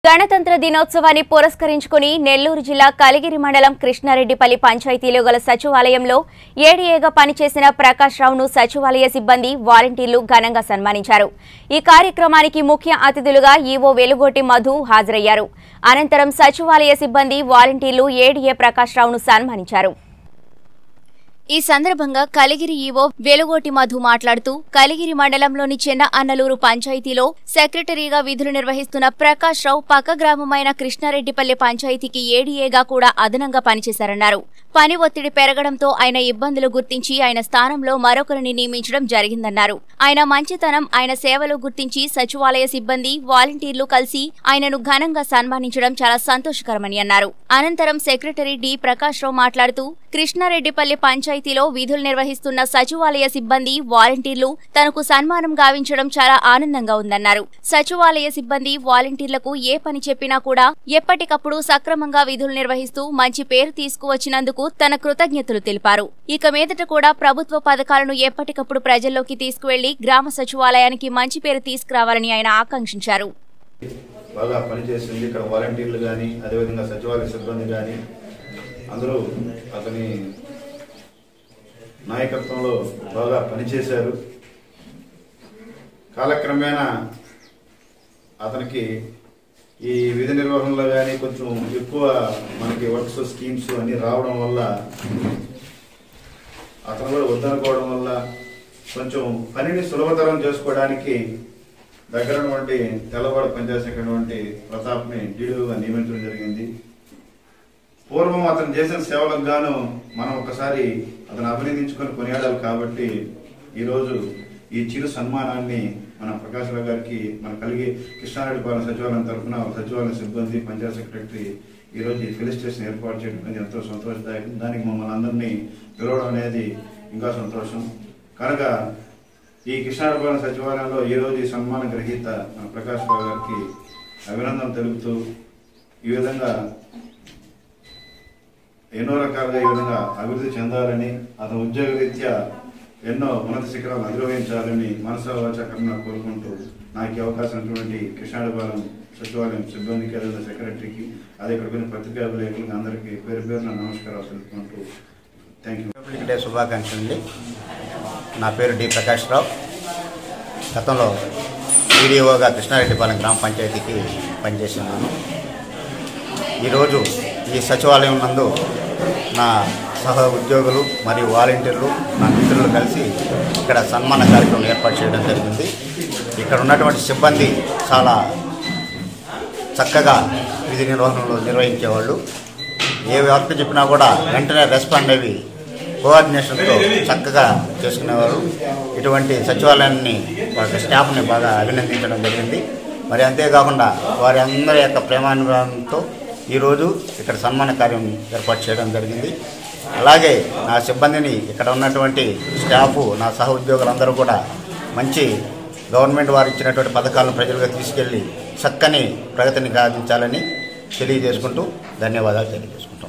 గణతంత్ర దినోత్సవాన్ని పురస్కరించుకుని నెల్లూరు జిల్లా కలిగిరి మండలం కృష్ణారెడ్డిపల్లి పంచాయతీలో గల సచివాలయంలో ఏడీఏగా పనిచేసిన ప్రకాష్ రావును సచివాలయ సిబ్బంది వాలంటీర్లు ఘనంగా సన్మానించారు ఈ కార్యక్రమానికి ముఖ్య అతిథులుగా ఈవో వెలుగోటి మధు హాజరయ్యారు అనంతరం సచివాలయ సిబ్బంది వాలంటీర్లు ఏడీఏ ప్రకాష్ రావును సన్మానించారు ఈ సందర్భంగా కలిగిరి ఈవో వెలుగోటి మధు మాట్లాడుతూ కలిగిరి మండలంలోని చిన్న అన్నలూరు పంచాయతీలో సెక్రటరీగా విధులు నిర్వహిస్తున్న ప్రకాష్ రావు పక్క గ్రామమైన కృష్ణారెడ్డిపల్లి పంచాయతీకి ఏడీఏగా కూడా అదనంగా పనిచేశారన్నారు పని ఒత్తిడి పెరగడంతో ఆయన ఇబ్బందులు గుర్తించి ఆయన స్థానంలో మరొకరిని నియమించడం జరిగిందన్నారు ఆయన మంచితనం ఆయన సేవలు గుర్తించి సచివాలయ సిబ్బంది వాలంటీర్లు కలిసి ఆయనను ఘనంగా సన్మానించడం చాలా సంతోషకరమని అన్నారు అనంతరం సెక్రటరీ డి ప్రకాష్ రావు మాట్లాడుతూ కృష్ణారెడ్డిపల్లి పంచాయతీలో విధులు నిర్వహిస్తున్న సచివాలయ సిబ్బంది వాలంటీర్లు తనకు సన్మానం గావించడం చాలా ఆనందంగా ఉందన్నారు సచివాలయ సిబ్బంది వాలంటీర్లకు ఏ పని చెప్పినా కూడా ఎప్పటికప్పుడు సక్రమంగా విధులు నిర్వహిస్తూ మంచి పేరు తీసుకువచ్చినందుకు తన కృతజ్ఞతలు తెలిపారు ఇక మీదట కూడా ప్రభుత్వ పథకాలను ఎప్పటికప్పుడు ప్రజల్లోకి తీసుకువెళ్లి గ్రామ సచివాలయానికి మంచి పేరు తీసుకురావాలని ఆయన ఆకాంక్షించారు బాగా పనిచేసింది ఇక్కడ వాలంటీర్లు కానీ అదేవిధంగా సచివాలయ సిబ్బంది కానీ అందరూ అతని నాయకత్వంలో బాగా పనిచేశారు కాలక్రమేణా అతనికి ఈ విధి నిర్వహణలో కానీ కొంచెం ఎక్కువ మనకి వర్క్స్ స్కీమ్స్ అన్ని రావడం వల్ల అతను కూడా వద్దనుకోవడం వల్ల కొంచెం పనిని సులభతరం చేసుకోవడానికి దగ్గర ఉన్నటువంటి తెల్లవాడ పనిచేసేటటువంటి ప్రతాప్ని డీడీగా నియమించడం జరిగింది పూర్వం అతను చేసిన సేవలకు గాను మనం ఒకసారి అతను అభినందించుకొని కొనియాడాలి కాబట్టి ఈరోజు ఈ చిరు సన్మానాన్ని మన ప్రకాశ్ రావు గారికి మన కలిగి కృష్ణారెడ్డిపాలెం సచివాలయం తరఫున సచివాలయం సిబ్బంది పంచాయత్ సెక్రటరీ ఈరోజు ఈ ఫెలిసిటేషన్ ఏర్పాటు చేయడం అనేది ఎంతో సంతోషదాయకం దానికి మమ్మల్ని అందరినీ పిలవడం అనేది ఇంకా సంతోషం కనుక ఈ కృష్ణారెడ్డిపాలెం సచివాలయంలో ఈ రోజు ఈ సన్మాన గ్రహీత మన ప్రకాష్ రావు గారికి అభినందన తెలుపుతూ ఈ విధంగా ఎన్నో రకాలుగా ఈ విధంగా అభివృద్ధి చెందాలని అతని ఉద్యోగ రీత్యా ఎన్నో ఉన్నత శిఖరాలు అధిరోహించాలని మనసా వాచ కర్మ కోరుకుంటూ నాకు ఈ అవకాశం ఇచ్చినటువంటి కృష్ణాడిపాలెం సచివాలయం సిబ్బందికి అదే సెక్రటరీకి అదే ఇక్కడ కొన్ని పత్రికా విలేకరులకు అందరికీ పేరు పేరున నమస్కారాలు తెలుపుకుంటూ థ్యాంక్ యూ రిపబ్లిక్ డే శుభాకాంక్షలు అండి నా పేరు డి ప్రకాష్ రావు గతంలో ఈడీఓగా కృష్ణారెడ్డిపాలెం గ్రామ పంచాయతీకి పనిచేస్తున్నాను ఈరోజు ఈ సచివాలయం నందు నా సహ ఉద్యోగులు మరియు వాలంటీర్లు నా మిత్రులు కలిసి ఇక్కడ సన్మాన కార్యక్రమం ఏర్పాటు చేయడం జరిగింది ఇక్కడ ఉన్నటువంటి సిబ్బంది చాలా చక్కగా విధి నిర్వహణలో నిర్వహించేవాళ్ళు ఏ వర్క్ చెప్పినా కూడా వెంటనే రెస్పాండ్ అయ్యి కోఆర్డినేషన్తో చక్కగా చేసుకునేవారు ఇటువంటి సచివాలయాన్ని వారి స్టాఫ్ని బాగా అభినందించడం జరిగింది మరి అంతేకాకుండా వారి అందరి యొక్క ప్రేమానుభవంతో ఈరోజు ఇక్కడ సన్మాన కార్యం ఏర్పాటు చేయడం జరిగింది అలాగే నా సిబ్బందిని ఇక్కడ ఉన్నటువంటి స్టాఫ్ నా సహ ఉద్యోగులందరూ కూడా మంచి గవర్నమెంట్ వారు ఇచ్చినటువంటి పథకాలను ప్రజలుగా తీసుకెళ్లి చక్కని ప్రగతిని సాధించాలని తెలియజేసుకుంటూ ధన్యవాదాలు తెలియజేసుకుంటాం